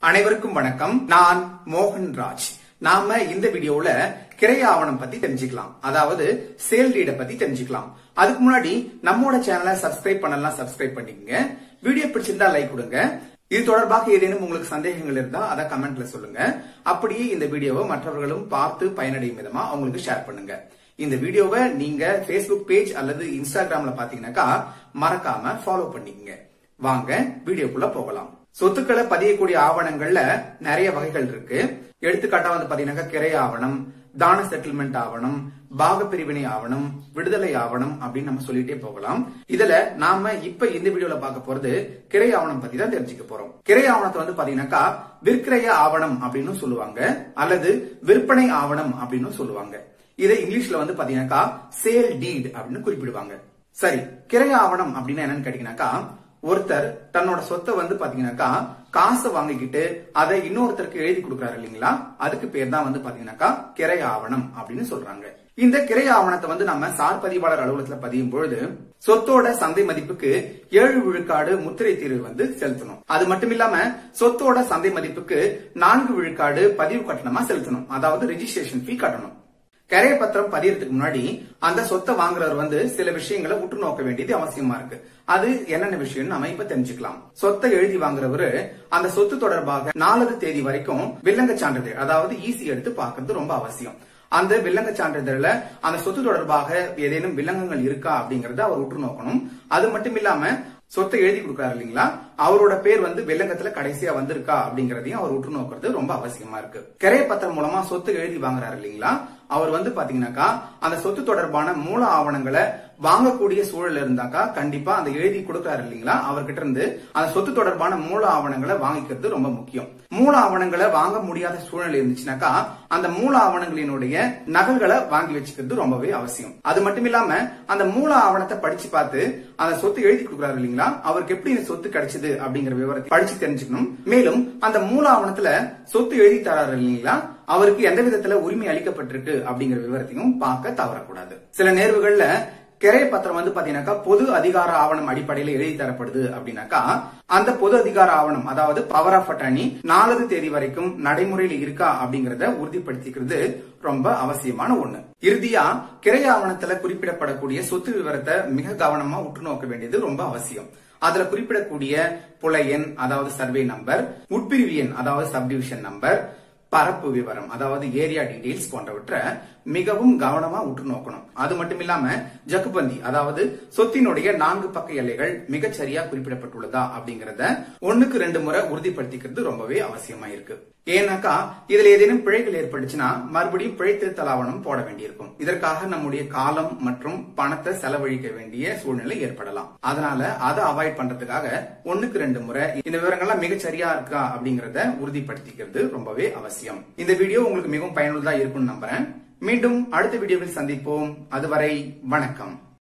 அனைவருக்கும் வணக்கம் நான் மோகன்ராஜ் நாம இந்த வீடியோல கிரை ஆவணம் பத்தி தெரிஞ்சுக்கலாம் அதாவது சேல் டீட பத்தி தெரிஞ்சுக்கலாம் அதுக்கு முன்னாடி நம்மோட சேனலை சப்ஸ்கிரைப் பண்ணலாம் சப்ஸ்கிரைப் பண்ணிக்கங்க வீடியோ பிடிச்சிருந்தா லைக் கொடுங்க இது தொடர்பாக ஏதேனும் உங்களுக்கு சந்தேகங்கள் இருந்தா அதை கமெண்ட்ல சொல்லுங்க அப்படியே இந்த வீடியோவை மற்றவர்களும் பார்த்து பயனடையும் விதமா அவங்களுக்கு ஷேர் பண்ணுங்க இந்த வீடியோவை நீங்க Facebook பேஜ் அல்லது இன்ஸ்டாகிராம்ல பாத்தீங்கன்னாக்கா மறக்காம ஃபாலோ பண்ணிக்கங்க வாங்க வீடியோக்குள்ள போகலாம் சொத்துக்களை பதியக்கூடிய ஆவணங்கள்ல நிறைய வகைகள் இருக்கு எடுத்துக்காட்டா வந்து பாத்தீங்கன்னாக்கா கிரை ஆவணம் தான செட்டில்மெண்ட் ஆவணம் பாக பிரிவினை ஆவணம் விடுதலை ஆவணம் அப்படின்னு நம்ம சொல்லிட்டே போகலாம் இதுல நாம இப்ப இந்த வீடியோல பார்க்க போறது கிரை ஆவணம் பத்தி தான் தெரிஞ்சுக்க போறோம் கிரை ஆவணத்தை வந்து பாத்தீங்கன்னாக்கா விற்கிரைய ஆவணம் அப்படின்னு சொல்லுவாங்க அல்லது விற்பனை ஆவணம் அப்படின்னு சொல்லுவாங்க இதை இங்கிலீஷ்ல வந்து பாத்தீங்கன்னாக்கா சேல் டீட் அப்படின்னு குறிப்பிடுவாங்க சரி கிரை ஆவணம் அப்படின்னு என்னன்னு கேட்டீங்கன்னாக்கா ஒருத்தர் தன்னோட சொத்தை வந்து பாத்தீங்கன்னாக்கா காசை வாங்கிக்கிட்டு அதை இன்னொருத்தருக்கு எழுதி கொடுக்கறாரு இல்லைங்களா அதுக்கு பேர் தான் வந்து பாத்தீங்கன்னாக்கா கிரை ஆவணம் அப்படின்னு சொல்றாங்க இந்த கிரை ஆவணத்தை வந்து நம்ம சார் பதிவாளர் அலுவலகத்துல பதியும் பொழுது சொத்தோட சந்தை மதிப்புக்கு ஏழு விழுக்காடு முத்திரை தீர்வு வந்து செலுத்தணும் அது மட்டும் இல்லாம சொத்தோட சந்தை மதிப்புக்கு நான்கு விழுக்காடு பதிவு கட்டணமா செலுத்தணும் அதாவது ரெஜிஸ்ட்ரேஷன் ஃபீ கட்டணும் கரைய பத்திரம் பதியறதுக்கு முன்னாடி அந்த சொத்தை வாங்குறவர் வந்து சில விஷயங்களை உற்று நோக்க வேண்டியது அவசியமா இருக்கு அது என்னென்ன விஷயம் நம்ம இப்ப தெரிஞ்சுக்கலாம் சொத்தை எழுதி வாங்குறவரு அந்த சொத்து தொடர்பாக நாலு தேதி வரைக்கும் வில்லங்க சான்றிதழ் அதாவது ஈசி எடுத்து பார்க்கறது ரொம்ப அவசியம் அந்த வில்லங்க சான்றிதழ்ல அந்த சொத்து தொடர்பாக ஏதேனும் வில்லங்கங்கள் இருக்கா அப்படிங்கறத அவர் உற்று நோக்கணும் அது மட்டும் இல்லாம சொத்தை எழுதி கொடுக்கறாரு இல்லீங்களா அவரோட பேர் வந்து வில்லங்கத்துல கடைசியா வந்திருக்கா அப்படிங்கறதையும் அவர் உற்று நோக்கிறது ரொம்ப அவசியமா இருக்கு கிரைய பத்திரம் மூலமா சொத்து எழுதி வாங்குறாரு இல்லீங்களா அவர் வந்து பாத்தீங்கன்னாக்கா அந்த சொத்து தொடர்பான மூல ஆவணங்களை வாங்கக்கூடிய சூழல் இருந்தாக்கா கண்டிப்பா அந்த எழுதி கொடுக்கறாரு இல்லீங்களா அவர்கிட்ட இருந்து அந்த சொத்து தொடர்பான மூல ஆவணங்களை வாங்கிக்கிறது ரொம்ப முக்கியம் மூல ஆவணங்களை வாங்க முடியாத சூழ்நிலை இருந்துச்சுனாக்கா அந்த மூல ஆவணங்களினுடைய நகல்களை வாங்கி வச்சுக்கிறது ரொம்பவே அவசியம் அது மட்டும் இல்லாம அந்த மூல ஆவணத்தை படிச்சு பார்த்து அந்த சொத்து எழுதி கொடுக்குறாரு இல்லீங்களா அவருக்கு எப்படி இந்த சொத்து கிடைச்சது அப்படிங்கிற விவரத்தை படிச்சு தெரிஞ்சுக்கணும் மேலும் அந்த மூல ஆவணத்துல சொத்து எழுதி தராரு இல்லீங்களா அவருக்கு எந்த விதத்துல உரிமை அளிக்கப்பட்டிருக்கு அப்படிங்கிற விவரத்தையும் பார்க்க தவறக்கூடாது சில நேர்வுகள்ல கிரைய பத்திரம் வந்து பாத்தீங்கன்னாக்கா பொது அதிகார ஆவணம் அடிப்படையில் எழுதி தரப்படுது அப்படின்னாக்கா அந்த பொது அதிகார ஆவணம் அதாவது பவர் ஆஃப் அட்டானி நாலாவது தேதி வரைக்கும் நடைமுறையில் இருக்கா அப்படிங்கறத உறுதிப்படுத்திக்கிறது ரொம்ப அவசியமான ஒண்ணு இறுதியா கிரை ஆவணத்துல குறிப்பிடப்படக்கூடிய சொத்து விவரத்தை மிக கவனமா உற்று நோக்க வேண்டியது ரொம்ப அவசியம் அதுல குறிப்பிடக்கூடிய புல எண் அதாவது சர்வே நம்பர் உட்பிரிவு எண் அதாவது சப்டிவிஷன் நம்பர் பரப்பு விவரம் அதாவது ஏரியா டீடைல்ஸ் போன்றவற்றை மிகவும் கவனமா உற்று நோக்கணும் அது மட்டும் இல்லாம ஜக்குபந்தி அதாவது சொத்தினுடைய நான்கு பக்க எல்லைகள் மிகச் சரியா குறிப்பிடப்பட்டுள்ளதா அப்படிங்கறத ஒண்ணுக்கு ரெண்டு முறை உறுதிப்படுத்திக்கிறது ரொம்பவே அவசியமா இருக்கு ஏன்னாக்கா இதுல ஏதேனும் பிழைகள் ஏற்பட்டுச்சுன்னா மறுபடியும் பிழை திருத்தல் ஆவணம் போட வேண்டியிருக்கும் இதற்காக நம்முடைய காலம் மற்றும் பணத்தை செலவழிக்க வேண்டிய சூழ்நிலை ஏற்படலாம் அதனால அதை அவாய்ட் பண்றதுக்காக ஒண்ணுக்கு ரெண்டு முறை இந்த விவரங்கள்லாம் மிகச் சரியா இருக்கா அப்படிங்கறத உறுதிப்படுத்திக்கிறது ரொம்பவே அவசியம் இந்த வீடியோ உங்களுக்கு மிகவும் பயனுள்ளதா இருக்கும்னு நம்புறேன் மீண்டும் அடுத்த வீடியோவில் சந்திப்போம் அதுவரை வணக்கம்